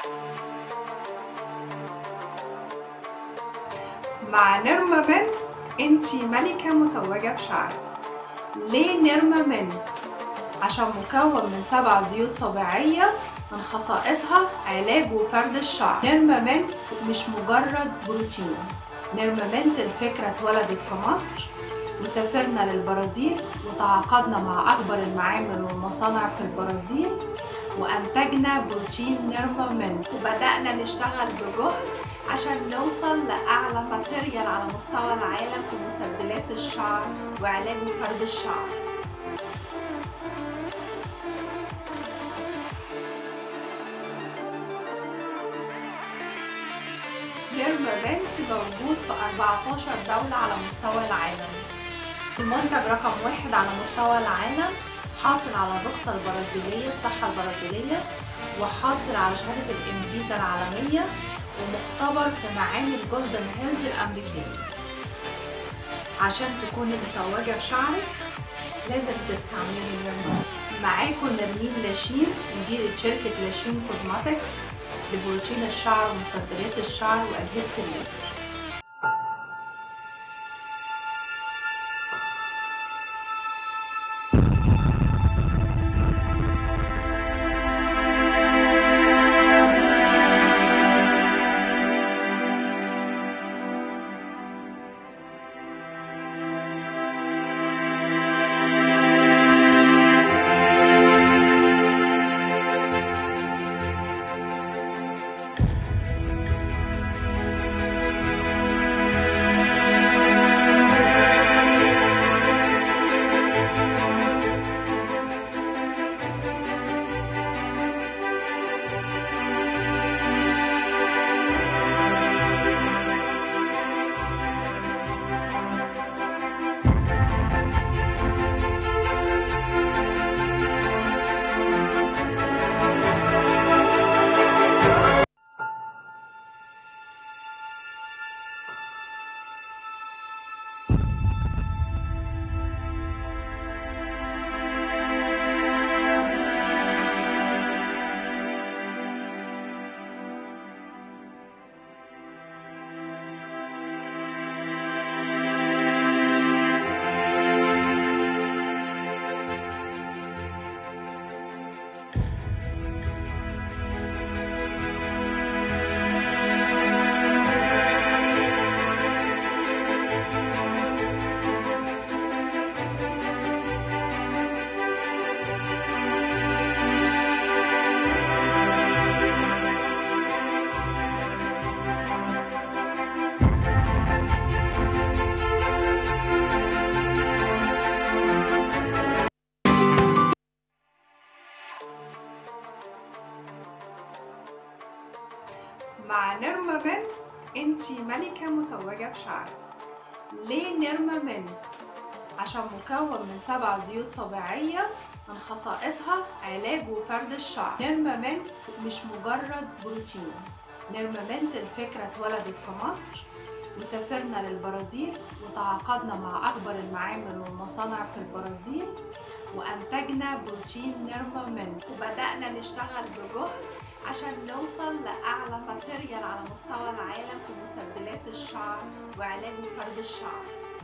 مع نرمة بنت انتي ملكة متوجة بشعرك ليه نرمة بنت؟ عشان مكون من سبع زيوت طبيعية من خصائصها علاج وفرد الشعر نرمة بنت مش مجرد بروتين نرمة بنت الفكرة اتولدت في مصر وسافرنا للبرازيل وتعاقدنا مع أكبر المعامل والمصانع في البرازيل وأنتجنا بروتين نيرما منت وبدأنا نشتغل بجهد عشان نوصل لأعلى ماتيريال على مستوى العالم في مسبلات الشعر وعلاج وفرد الشعر نيرما بنت موجود في 14 دولة على مستوى العالم المنتج رقم واحد على مستوى العالم حاصل على الرخصة البرازيلية الصحة البرازيلية وحاصل على شهادة الإنفيزا العالمية ومختبر في معامل جولدن هيلز الأمريكية عشان تكوني متوجة بشعرك لازم تستعملي نرمين معاكم نرمين لاشين مديرة شركة لاشين كوزماتكس لبروتين الشعر ومسبلات الشعر وأجهزة الليزر مع نرمة بنت انتي ملكة متوجة بشعرك ليه نرمة بنت؟ عشان مكون من سبع زيوت طبيعية من خصائصها علاج وفرد الشعر نرمة بنت مش مجرد بروتين نرمة بنت الفكرة اتولدت في مصر وسافرنا للبرازيل وتعاقدنا مع أكبر المعامل والمصانع في البرازيل وأنتجنا بروتين نيرما منت وبدأنا نشتغل بجهد عشان نوصل لأعلى ماتيريال على مستوى العالم في مسبلات الشعر وعلاج وفرد الشعر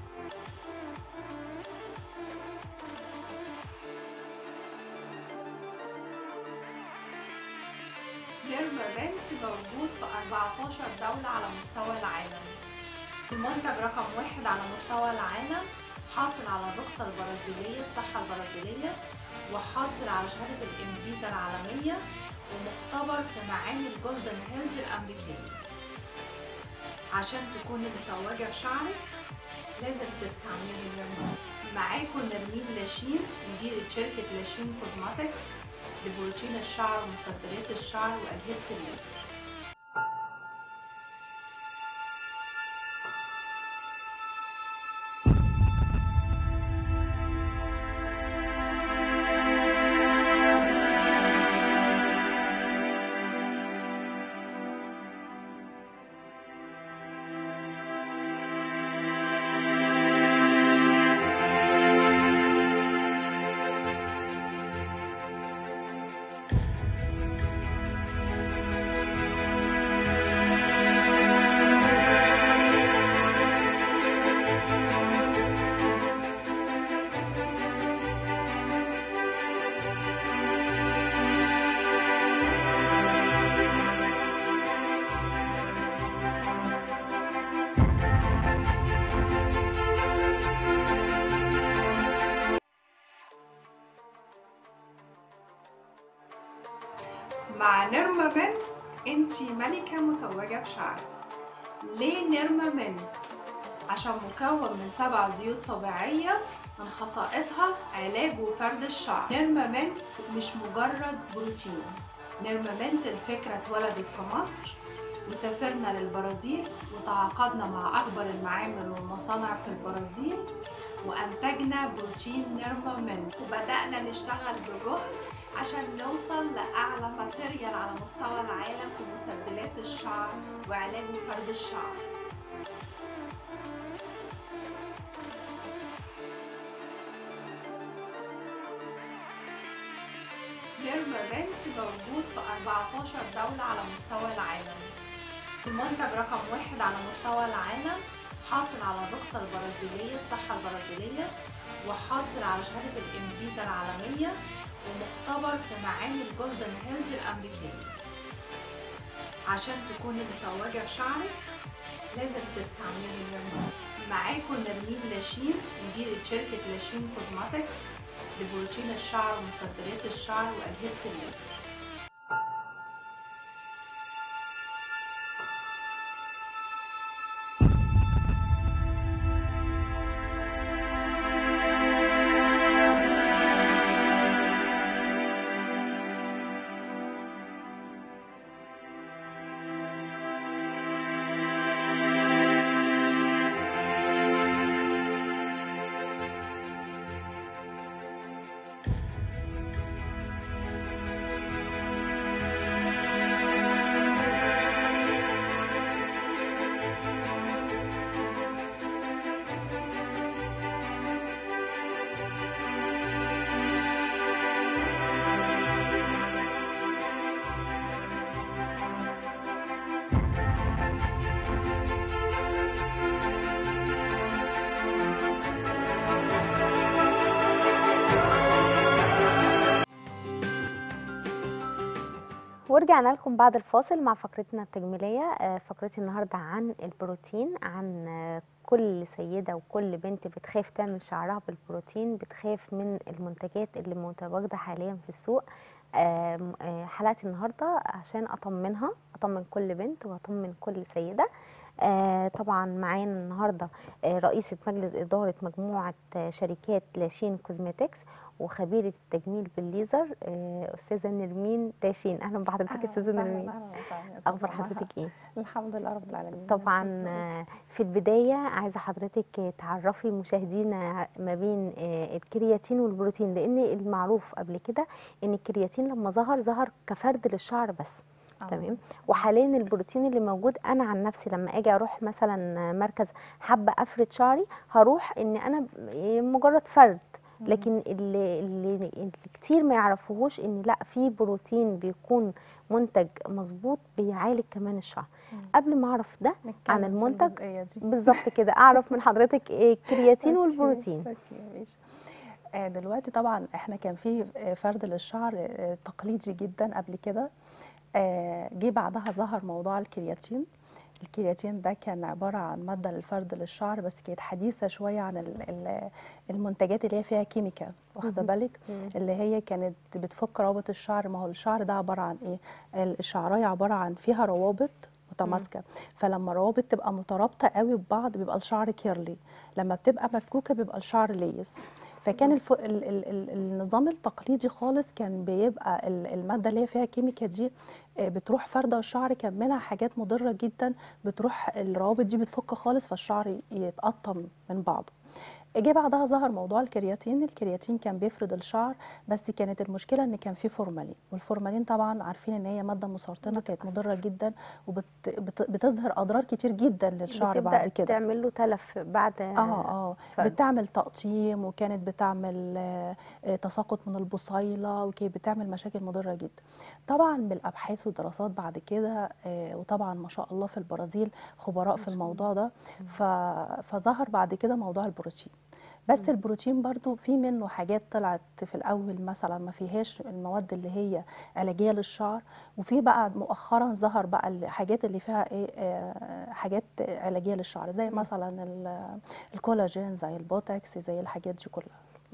نيرما بنت موجود في 14 دولة على مستوى العالم المنتج رقم واحد على مستوى العالم حاصل على الرخصة البرازيلية الصحة البرازيلية وحاصل على شهادة الإنفيزا العالمية ومختبر في معامل جولدن هيلز الأمريكية عشان تكوني متوجة بشعرك لازم تستعملي نرمين معاكم نرمين لاشين مديرة شركة لاشين كوزماتكس لبروتين الشعر ومسبلات الشعر وأجهزة الليزر نرمامنت انتي ملكة متوجة بشعرك ليه نرمامنت؟ عشان مكون من سبع زيوت طبيعية من خصائصها علاج وفرد الشعر نرمامنت مش مجرد بروتين نرمامنت الفكرة اتولدت في مصر وسافرنا للبرازيل وتعاقدنا مع أكبر المعامل والمصانع في البرازيل وأنتجنا بروتين نيرمامنت وبدأنا نشتغل بجهد عشان نوصل لأعلى ماتيريال على مستوى العالم في مسبلات الشعر وعلاج وفرد الشعر نيرمامنت موجود في 14 دولة على مستوى العالم المنتج رقم واحد على مستوى العالم حاصل على الرخصة البرازيلية الصحة البرازيلية وحاصل على شهادة الإنفيزا العالمية ومختبر في معامل جولدن هيلز الأمريكية عشان تكوني متوجة بشعرك لازم تستعملي نرمين معاكم نرمين لاشين مديرة شركة لاشين كوزماتكس لبروتين الشعر ومسبلات الشعر وأجهزة الليزر ورجعنا لكم بعد الفاصل مع فقرتنا التجميلية آه، فقرتي النهاردة عن البروتين عن آه، كل سيدة وكل بنت بتخاف تعمل شعرها بالبروتين بتخاف من المنتجات اللي متواجدة حاليا في السوق آم، آه، حلقتي النهاردة عشان أطمنها أطمن كل بنت وأطمن كل سيدة آه، طبعا معانا النهاردة آه، رئيسة مجلس إدارة مجموعة آه، شركات لاشين كوزماتكس وخبيرة التجميل بالليزر آه، أستاذة نرمين لاشين أهلا بحضرتك أهلاً أستاذة وسهلاً، نرمين أهلاً وسهلاً يا أستاذة أخبار مها. حضرتك إيه؟ الحمد لله رب العالمين طبعا ميرسي. آه، في البداية عايزة حضرتك تعرفي مشاهدينا ما بين آه، الكرياتين والبروتين لأن المعروف قبل كده إن الكرياتين لما ظهر ظهر كفرد للشعر بس آه. تمام وحاليا البروتين اللي موجود انا عن نفسي لما اجي اروح مثلا مركز حابه افرد شعري هروح ان انا ب- مجرد فرد مم. لكن اللي, اللي, اللي كتير ما يعرفوهوش ان لا في بروتين بيكون منتج مظبوط بيعالج كمان الشعر مم. قبل ما اعرف ده نتكلم في المنتج الجزئية دي بالظبط كده اعرف من حضرتك إيه الكرياتين أوكي، والبروتين اوكي ماشي آه، دلوقتي طبعا احنا كان في آه، فرد للشعر آه، تقليدي جدا قبل كده آه، جه بعدها ظهر موضوع الكرياتين الكرياتين ده كان عبارة عن مادة للفرد للشعر بس كانت حديثة شوية عن ال- ال- المنتجات اللي هي فيها كيميكال واخدة مهم. بالك مم. اللي هي كانت بتفك روابط الشعر ما هو الشعر ده عبارة عن ايه الشعراية عبارة عن فيها روابط متماسكة فلما الروابط تبقى مترابطة قوي ببعض بيبقى الشعر كيرلي لما بتبقى مفكوكة بيبقى الشعر ليس فكان الف... ال... ال... ال... النظام التقليدي خالص كان بيبقى ال- المادة اللي هي فيها كيميكا دي آه، بتروح فردة الشعر كان منها حاجات مضرة جدا بتروح الروابط دي بتفك خالص فالشعر ي- يتقطم من بعضه جه بعدها ظهر موضوع الكرياتين الكرياتين كان بيفرد الشعر بس كانت المشكله ان كان فيه فورمالين والفورمالين طبعا عارفين ان هي ماده مسرطنه كانت مضره جدا وبتظهر اضرار كتير جدا للشعر بتبدأ بعد كده تعمل له تلف بعد اه اه فرد. بتعمل تقطيم وكانت بتعمل آه، آه، تساقط من البصيله وكانت بتعمل مشاكل مضره جدا طبعا بالابحاث والدراسات بعد كده آه، وطبعا ما شاء الله في البرازيل خبراء في الموضوع ده ف- فظهر بعد كده موضوع البروتين بس البروتين برضو في منه حاجات طلعت في الاول مثلا ما فيهاش المواد اللي هي علاجيه للشعر وفي بقى مؤخرا ظهر بقى الحاجات اللي فيها ايه آه، حاجات علاجيه للشعر زي مثلا ال- الكولاجين زي البوتوكس زي الحاجات دي كلها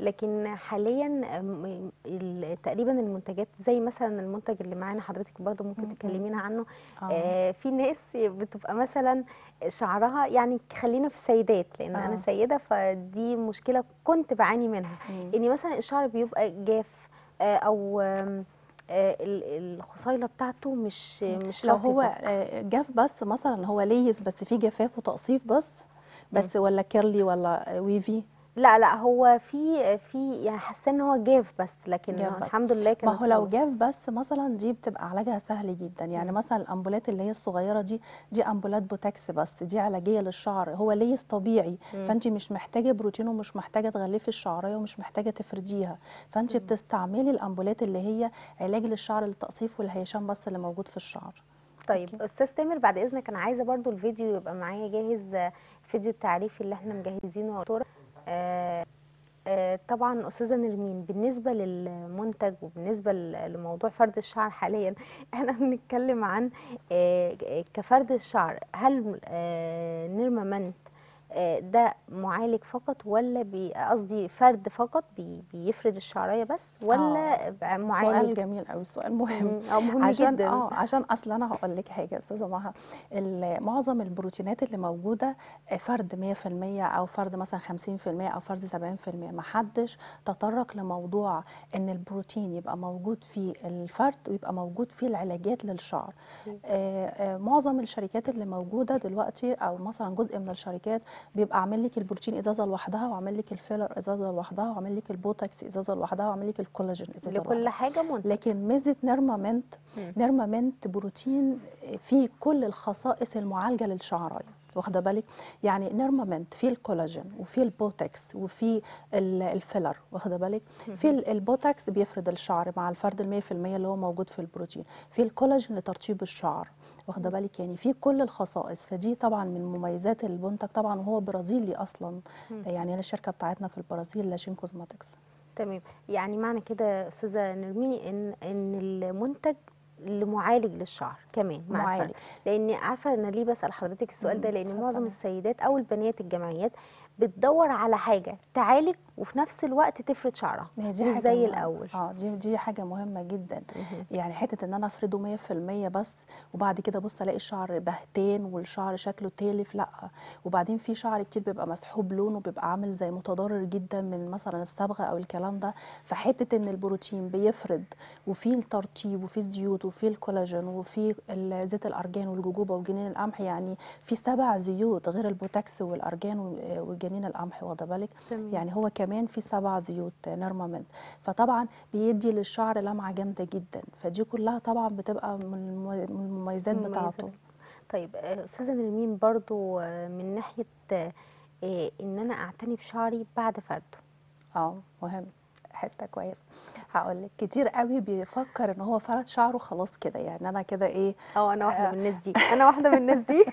لكن حاليا أم، ال- تقريبا المنتجات زي مثلا المنتج اللي معانا حضرتك برضو ممكن م- م. تكلمينا عنه اه آه، في ناس بتبقى مثلا شعرها يعني خلينا في السيدات لان انا آه. سيده فدي مشكله كنت بعاني منها مم. ان مثلا الشعر بيبقى جاف آه، او آم، آه، ال- الخصيله بتاعته مش مش لو لطيفة. هو آه، جاف بس مثلا هو ليس بس فيه جفاف وتقصيف بس بس ولا كيرلي ولا ويفي لا لا هو في في يعني حاسه ان هو جاف بس لكن جاف بس. الحمد لله ما كانت هو لو خلاص. جاف بس مثلا دي بتبقى علاجها سهل جدا يعني مم. مثلا الامبولات اللي هي الصغيره دي دي امبولات بوتاكس بس دي علاجيه للشعر هو ليس طبيعي مم. فانت مش محتاجه بروتين ومش محتاجه تغلفي الشعريه ومش محتاجه تفرديها فانت مم. بتستعملي الامبولات اللي هي علاج للشعر للتقصيف والهيشان بس اللي موجود في الشعر طيب أوكي. استاذ تامر بعد اذنك انا عايزه برضو الفيديو يبقى معايا جاهز آه، فيديو التعريفي اللي احنا مجهزينه يا دكتوره آه، آه، طبعا استاذه نرمين بالنسبه للمنتج وبالنسبه ل- لموضوع فرد الشعر حاليا احنا بنتكلم عن آه، آه، كفرد الشعر هل آه، نيرما منت آه، ده معالج فقط ولا بي- قصدي فرد فقط بي- بيفرد الشعريه بس ولا سؤال معالج جميل قوي سؤال مهم مم، اه مهم عشان جدا اه عشان اصل انا هقول لك حاجه يا استاذه مها ال- معظم البروتينات اللي موجوده آه، فرد 100% او فرد مثلا 50% او فرد 70% ما حدش تطرق لموضوع ان البروتين يبقى موجود في الفرد ويبقى موجود فيه العلاجات للشعر مم. آه، آه، معظم الشركات اللي موجوده دلوقتي او مثلا جزء من الشركات بيبقى عامل لك البروتين ازازه لوحدها وعامل لك الفيلر ازازه لوحدها وعامل لك البوتوكس ازازه لوحدها وعامل لك الكولاجين ازازه لكل لوحدها حاجه منتج لكن ميزه نيرمامنت مم. نيرمامنت بروتين فيه كل الخصائص المعالجه للشعرايه واخده بالك يعني نيرمامنت فيه الكولاجين وفيه البوتكس وفيه ال- الفيلر واخده بالك في ال- البوتكس بيفرد الشعر مع الفرد ال 100% اللي هو موجود في البروتين في الكولاجين لترطيب الشعر واخده بالك يعني في كل الخصائص فدي طبعا من مميزات المنتج طبعا وهو برازيلي اصلا مم. يعني هي الشركه بتاعتنا في البرازيل لاشين كوزماتكس تمام يعني معنى كده يا استاذه نرميني ان ان المنتج لمعالج للشعر كمان مع معالج الفرد لان عارفه انا ليه بسال حضرتك السؤال ده مم، لان معظم اتفضلي. السيدات او البنات الجامعيات بتدور على حاجه تعالج وفي نفس الوقت تفرد شعرها هي دي مش حاجه زي مهمة. الاول اه دي دي حاجه مهمه جدا مهم. يعني حته ان انا افرده 100% بس وبعد كده بص الاقي الشعر بهتان والشعر شكله تالف لا وبعدين في شعر كتير بيبقى مسحوب لونه بيبقى عامل زي متضرر جدا من مثلا الصبغه او الكلام ده فحته ان البروتين بيفرد وفي الترطيب وفي الزيوت وفي الكولاجين وفي ال- زيت الارجان والجوجوبا وجنين القمح يعني في سبع زيوت غير البوتاكس والارجان و- وجنين القمح واخده بالك تمام. يعني هو كمان في سبع زيوت نيرمامنت فطبعا بيدي للشعر لمعه جامده جدا فدي كلها طبعا بتبقى من الم- من المميزات مميزات. بتاعته طيب آه، استاذه نرمين برضو آه، من ناحيه آه، آه، ان انا اعتني بشعري بعد فرده اه مهم حته كويسه هقول لك كتير قوي بيفكر ان هو فرد شعره خلاص كده يعني انا كده ايه اه انا واحده آه. من الناس دي انا واحده من الناس دي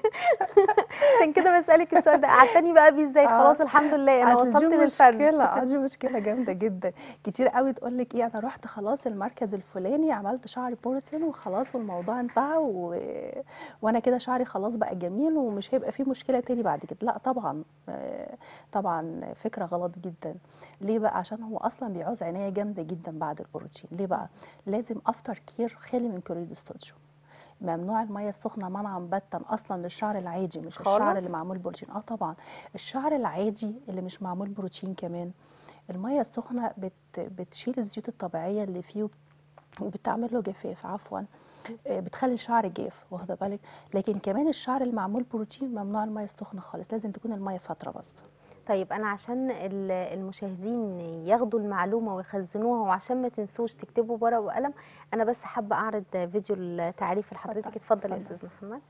عشان كده بسالك السؤال ده اعتني بقى بيه ازاي آه. خلاص الحمد لله انا أصل وصلت دي للفرد مشكله اه دي مشكله جامده جدا كتير قوي تقول لك ايه انا رحت خلاص المركز الفلاني عملت شعري بروتين وخلاص والموضوع انتهى و... وانا كده شعري خلاص بقى جميل ومش هيبقى فيه مشكله تاني بعد كده لا طبعا آه، طبعا فكره غلط جدا ليه بقى عشان هو اصلا بيعوز عنايه جامده جدا بعد البروتين ليه بقى لازم افتر كير خالي من كلوريد ستوديو ممنوع الميه السخنه منعا باتا اصلا للشعر العادي مش خالص؟ الشعر اللي معمول بروتين اه طبعا الشعر العادي اللي مش معمول بروتين كمان الميه السخنه بت بتشيل الزيوت الطبيعيه اللي فيه وب- وبتعمل له جفاف عفوا آه، بتخلي الشعر جاف واخده بالك لكن كمان الشعر اللي معمول بروتين ممنوع الميه السخنه خالص لازم تكون الميه فتره بس طيب انا عشان ال- المشاهدين ياخدوا المعلومه ويخزنوها وعشان ما تنسوش تكتبوا ورقه وقلم انا بس حابه اعرض فيديو التعريف لحضرتك اتفضل، اتفضل يا اتفضل. استاذ محمد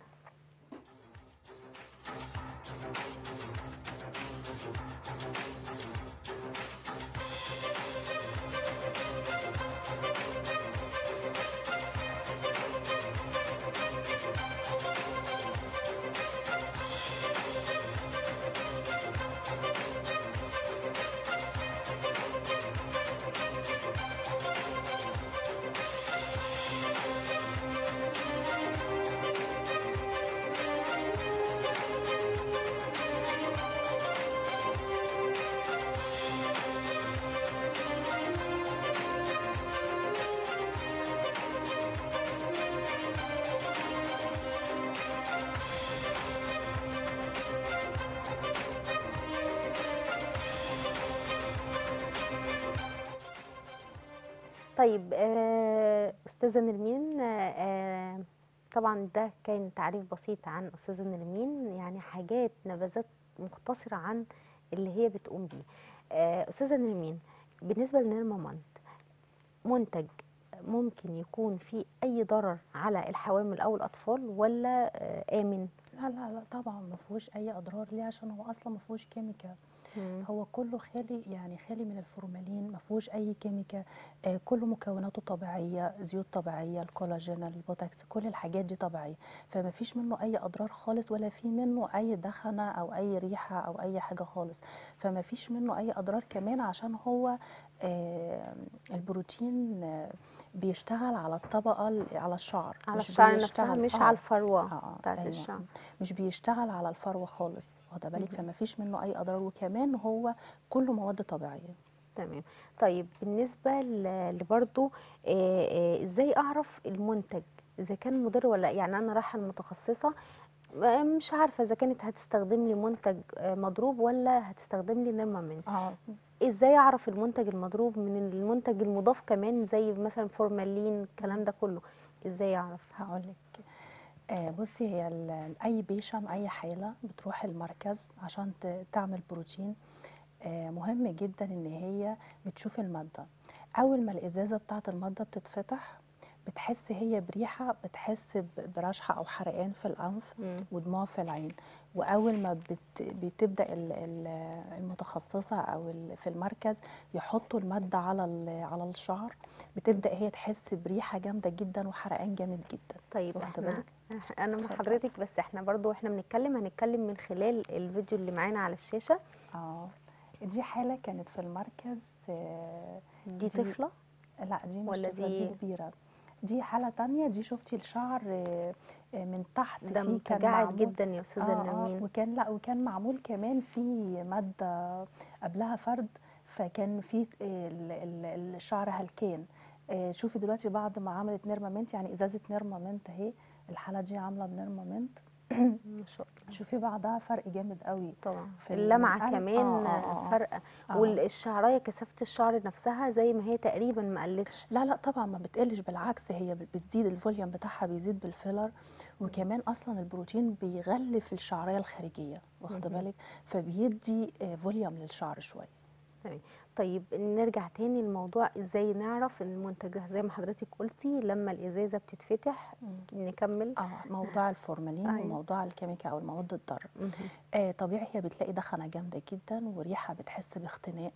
طيب آه، استاذه نرمين آه، آه، طبعا ده كان تعريف بسيط عن استاذه نرمين يعني حاجات نبذات مختصره عن اللي هي بتقوم بيه آه، استاذه نرمين بالنسبه لنيرمامنت منتج ممكن يكون فيه اي ضرر على الحوامل او الاطفال ولا آه، امن لا لا لا طبعا ما فيهوش اي اضرار ليه عشان هو اصلا ما فيهوش كيميكال مم. هو كله خالي يعني خالي من الفورمالين ما فيهوش اي كيميكال آه كله مكوناته طبيعيه زيوت طبيعيه الكولاجين البوتاكس كل الحاجات دي طبيعيه فما فيش منه اي اضرار خالص ولا في منه اي دخنه او اي ريحه او اي حاجه خالص فما فيش منه اي اضرار كمان عشان هو آه البروتين آه بيشتغل على الطبقه ال- على الشعر على مش الشعر نفسها بيشتغل- مش آه. على الفروه اه بتاعت أيوة. الشعر مش بيشتغل على الفروه خالص واخده بالك مهم. فما فيش منه اي اضرار وكمان هو كله مواد طبيعيه تمام طيب بالنسبة ل- لبرضو آه، آه، ازاي اعرف المنتج اذا كان مضر ولا لأ؟ يعني انا رايحة المتخصصة آه، مش عارفة اذا كانت هتستخدم لي منتج آه، مضروب ولا هتستخدم لي نيرمامنت اه ازاي اعرف المنتج المضروب من المنتج المضاف كمان زي مثلا فورمالين الكلام ده كله ازاي اعرف هقول لك آه بصي هي ال- اي بيشن اي حاله بتروح المركز عشان ت- تعمل بروتين آه مهم جدا ان هي بتشوف الماده اول ما الازازه بتاعه الماده بتتفتح بتحس هي بريحه بتحس ب- برشحه او حرقان في الانف مم. ودموع في العين واول ما بت بتبدا ال- ال- المتخصصه او ال- في المركز يحطوا الماده على ال- على الشعر بتبدا هي تحس بريحه جامده جدا وحرقان جامد جدا طيب واخدة احنا بالك؟ إح- انا مع اتفضل. حضرتك بس احنا برضو احنا بنتكلم هنتكلم من خلال الفيديو اللي معانا على الشاشة اه دي حاله كانت في المركز آه دي دي- طفلة لا دي مش ولا طفلة، دي دي- كبيره دي حاله تانية دي شفتي الشعر آه، آه، من تحت ده فيه كان متجاعد معمول- جدا يا استاذة آه آه نرمين وكان لا وكان معمول كمان في ماده قبلها فرد فكان في ال- ال- الشعر هلكان آه، شوفي دلوقتي بعد ما عملت نيرمامنت يعني ازازه نيرمامنت اهي الحاله دي عامله بنيرمامنت ما شاء الله شوفي بعدها فرق جامد قوي طبعا في اللمعة القلب. كمان آه، آه، آه. فرقة آه. والشعراية كثافة الشعر نفسها زي ما هي تقريبا ما قلتش لا لا طبعا ما بتقلش بالعكس هي بت- بتزيد الفوليوم بتاعها بيزيد بالفيلر وكمان اصلا البروتين بيغلف الشعريه الخارجيه واخده مهم. بالك فبيدي آه، فوليوم للشعر شويه تمام طيب نرجع تاني لموضوع ازاي نعرف ان المنتج ده زي ما حضرتك قلتي لما الازازة بتتفتح نكمل اه موضوع الفورمالين أيوة. وموضوع الكيميكا او المواد الضاره مهم. آه طبيعي هي بتلاقي دخنه جامده جدا وريحه بتحس باختناق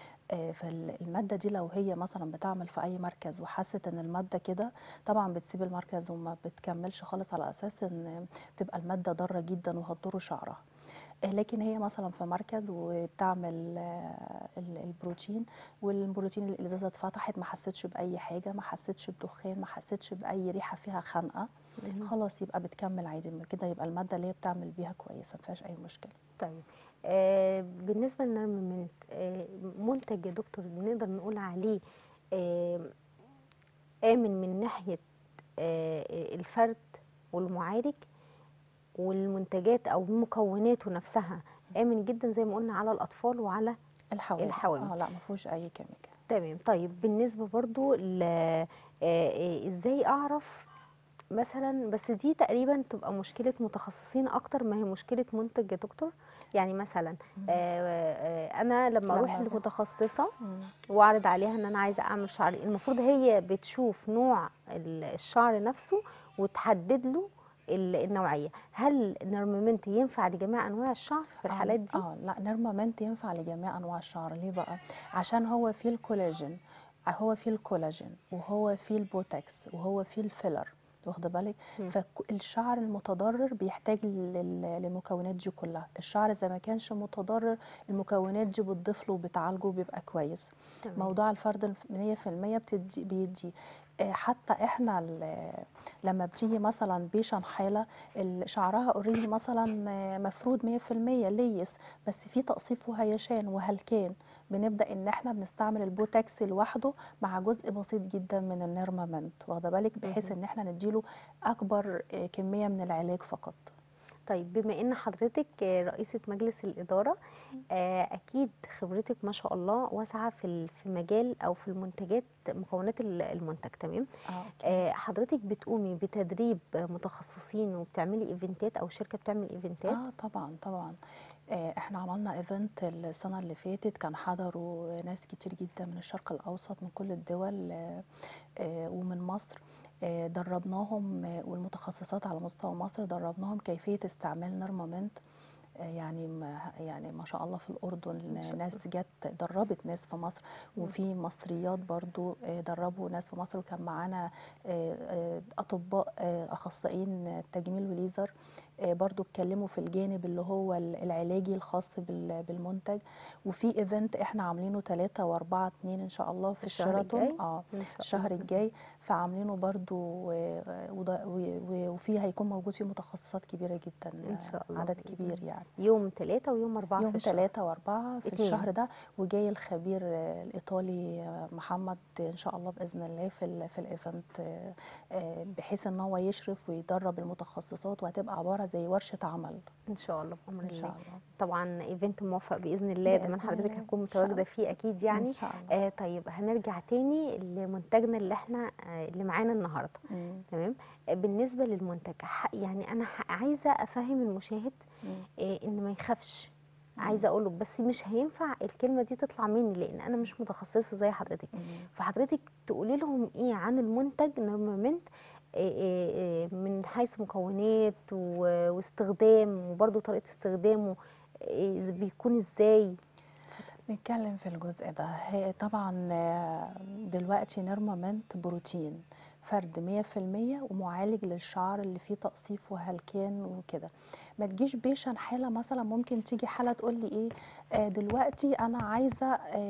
آه فالماده دي لو هي مثلا بتعمل في اي مركز وحست ان الماده كده طبعا بتسيب المركز وما بتكملش خالص على اساس ان بتبقى الماده ضاره جدا وهتضر شعرها آه، لكن هي مثلا في مركز وبتعمل آه، ال- البروتين والبروتين الازازه اتفتحت ما حسيتش باي حاجه ما حسيتش بدخان ما حسيتش باي ريحه فيها خنقه مهم. خلاص يبقى بتكمل عادي كده يبقى الماده اللي هي بتعمل بيها كويسه ما فيهاش اي مشكله طيب آه بالنسبة للنرممنت آه منتج يا دكتور نقدر نقول عليه آه آمن من ناحية آه الفرد والمعالج والمنتجات أو مكوناته نفسها آمن جدا زي ما قلنا على الأطفال وعلى الحوامل الحوامل. اه لا ما فيهوش اي كيميكال تمام طيب بالنسبة برضو ل آه، آه، ازاي اعرف مثلا بس دي تقريبا تبقى مشكلة متخصصين اكتر ما هي مشكلة منتج يا دكتور يعني مثلا آه، آه، انا لما اروح لما- لمتخصصة واعرض عليها ان انا عايزة اعمل شعري المفروض هي بتشوف نوع ال- الشعر نفسه وتحدد له ال- النوعية هل نرممنت ينفع لجميع انواع الشعر في الحالات دي اه لا نيرمامنت ينفع لجميع انواع الشعر ليه بقى عشان هو فيه الكولاجين هو فيه الكولاجين وهو فيه البوتكس وهو فيه الفيلر واخده بالك مم. فالشعر المتضرر بيحتاج لل- للمكونات دي كلها الشعر اذا ما كانش متضرر المكونات دي بتضيف له وبتعالجه وبيبقى كويس تمام. موضوع الفرد الف- 100% بتدي بيدي آه، حتى احنا ال- لما بتيجي مثلا بيشن حاله ال- شعرها اوريدي مثلا آه، مفرود 100% ليس بس في تقصيف وهيشان وهلكان بنبدا ان احنا بنستعمل البوتكس لوحده مع جزء بسيط جدا من النيرمامنت واخده بالك بحيث مهم. ان احنا نديله اكبر آه، كميه من العلاج فقط طيب بما ان حضرتك آه، رئيسة مجلس الإدارة آه، اكيد خبرتك ما شاء الله واسعة في ال- في مجال او في المنتجات مكونات ال- المنتج تمام اه أكيد. آه، حضرتك بتقومي بتدريب متخصصين وبتعملي ايفنتات او شركة بتعمل ايفنتات اه طبعا طبعا آه، احنا عملنا ايفنت السنة اللي فاتت كان حضروا ناس كتير جدا من الشرق الأوسط من كل الدول آه، آه، ومن مصر آه، دربناهم آه، والمتخصصات على مستوى مصر دربناهم كيفية استعمال نيرمامنت آه، يعني ما يعني ما شاء الله في الأردن ما شاء ناس جت دربت ناس في مصر وفي مصريات برضو آه، دربوا ناس في مصر وكان معانا آه، آه، أطباء آه، أخصائيين تجميل وليزر آه، برضو اتكلموا في الجانب اللي هو ال- العلاجي الخاص بال- بالمنتج وفي ايفنت احنا عاملينه 3 و4 2 ان شاء الله في الشهر الشيراتون الجاي؟ اه إن شاء الشهر الله. الجاي فعاملينه برضو آه، وض- و- و- وفيه هيكون موجود فيه متخصصات كبيرة جدا إن شاء الله عدد بإذن كبير الله. يعني يوم ثلاثة ويوم أربعة يوم في الشهر ثلاثة وأربعة في اتنين. الشهر ده وجاي الخبير آه، الإيطالي آه، محمد إن شاء الله بإذن الله في ال في الإيفنت آه، آه، بحيث إن هو يشرف ويدرب المتخصصات وهتبقى عبارة زي ورشة عمل ان شاء الله بامر إن الله شاء الله طبعا ايفنت موفق باذن الله بإذن دايما حضرتك الله. هتكون إن شاء متواجده الله. فيه اكيد يعني إن شاء الله آه طيب هنرجع تاني لمنتجنا اللي احنا آه اللي معانا النهارده مم. تمام آه بالنسبه للمنتج ح- يعني انا ح- عايزه افهم المشاهد مم. آه ان ما يخافش مم. عايزه اقول له بس مش هينفع الكلمه دي تطلع مني لان انا مش متخصصه زي حضرتك مم. فحضرتك تقولي لهم ايه عن المنتج نورمالمنت من حيث مكونات و- واستخدام وبرضه طريقه استخدامه إيه بيكون ازاي نتكلم في الجزء ده هي طبعا آه، دلوقتي نيرمامنت بروتين فرد مية في المية ومعالج للشعر اللي فيه تقصيف وهلكان وكده ما تجيش بيشن حالة مثلا ممكن تيجي حالة تقول لي ايه آه دلوقتي انا عايزة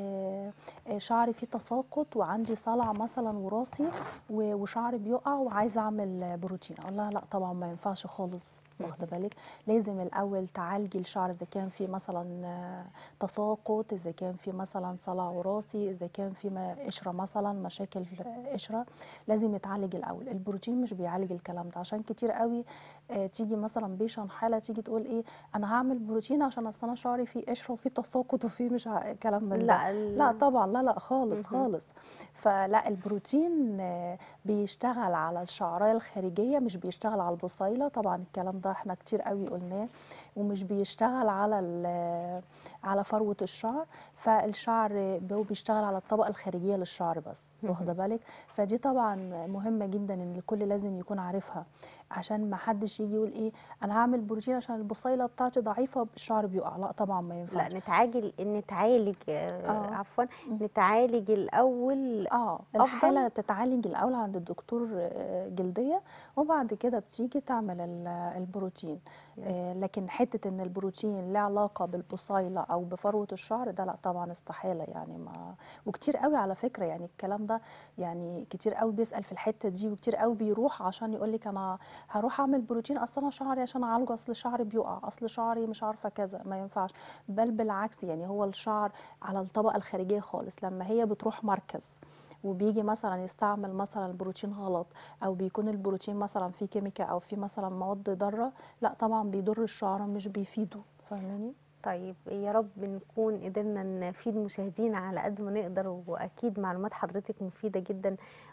آه آه، شعري فيه تساقط وعندي صلع مثلا وراثي و- وشعري بيقع وعايزة اعمل آه، بروتين اقول لها لا طبعا ما ينفعش خالص واخده بالك لازم الاول تعالجي الشعر اذا كان في مثلا آه، تساقط اذا كان في مثلا صلع وراثي اذا كان في ما- قشره مثلا مشاكل آه، قشره لازم يتعالج الاول البروتين مش بيعالج الكلام ده عشان كتير قوي آه، تيجي مثلا بيشن حاله تيجي تقول ايه انا هعمل بروتين عشان اصل انا شعري فيه قشره وفيه تساقط وفيه مش ع- كلام من ده لا ال- لا طبعا لا لا خالص مهم. خالص فلا البروتين آه، بيشتغل على الشعرايه الخارجيه مش بيشتغل على البصيله طبعا الكلام ده احنا كتير قوي قلناه ومش بيشتغل على ال- على فروه الشعر فالشعر هو بيشتغل على الطبقه الخارجيه للشعر بس مهم. واخده بالك فدي طبعا مهمه جدا ان الكل لازم يكون عارفها عشان ما حدش يجي يقول ايه انا هعمل بروتين عشان البصيله بتاعتي ضعيفه الشعر بيقع لا طبعا ما ينفعش لا نتعالج نتعالج آه، آه. عفوا نتعالج الاول اه أفضل؟ الحالة تتعالج الأول عند الدكتور آه، جلدية وبعد كده بتيجي تعمل ال- البروتين آه، لكن حتة إن البروتين له علاقة بالبصيلة أو بفروة الشعر ده لا طبعا استحالة يعني ما وكتير قوي على فكرة يعني الكلام ده يعني كتير قوي بيسأل في الحتة دي وكتير قوي بيروح عشان يقول لك أنا هروح أعمل بروتين أصل أنا شعري عشان أعالجه أصل شعري بيقع أصل شعري مش عارفة كذا ما ينفعش بل بالعكس يعني هو الشعر على الطبقة الخارجية خالص لما هي بتروح مركز وبيجي مثلا يستعمل مثلا البروتين غلط او بيكون البروتين مثلا فيه كيميكا او فيه مثلا مواد ضاره لا طبعا بيضر الشعر مش بيفيده فاهماني طيب يا رب نكون قدرنا نفيد مشاهدينا على قد ما نقدر واكيد معلومات حضرتك مفيده جدا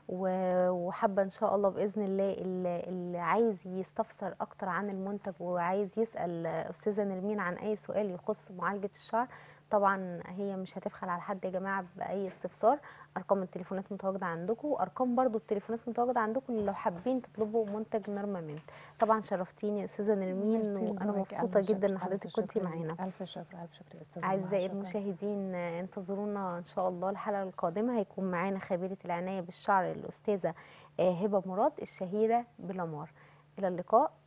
و- وحابه ان شاء الله باذن الله اللي اللي عايز يستفسر اكتر عن المنتج وعايز يسال استاذه نرمين عن اي سؤال يخص معالجه الشعر طبعا هي مش هتبخل على حد يا جماعه باي استفسار ارقام التليفونات متواجده عندكم وارقام برضو التليفونات متواجده عندكم لو حابين تطلبوا منتج نورمامنت طبعا شرفتيني يا استاذه نرمين ميرسي وانا لذوقك. مبسوطه ألف جدا شكر، ان حضرتك ألف كنتي شكر معانا ليك. الف شكر الف شكر يا استاذه أعزائي شكراً. المشاهدين آه، انتظرونا إن شاء الله الحلقة القادمة هيكون معانا خبيرة العناية بالشعر الأستاذة آه، هبة مراد الشهيرة بلامار إلى اللقاء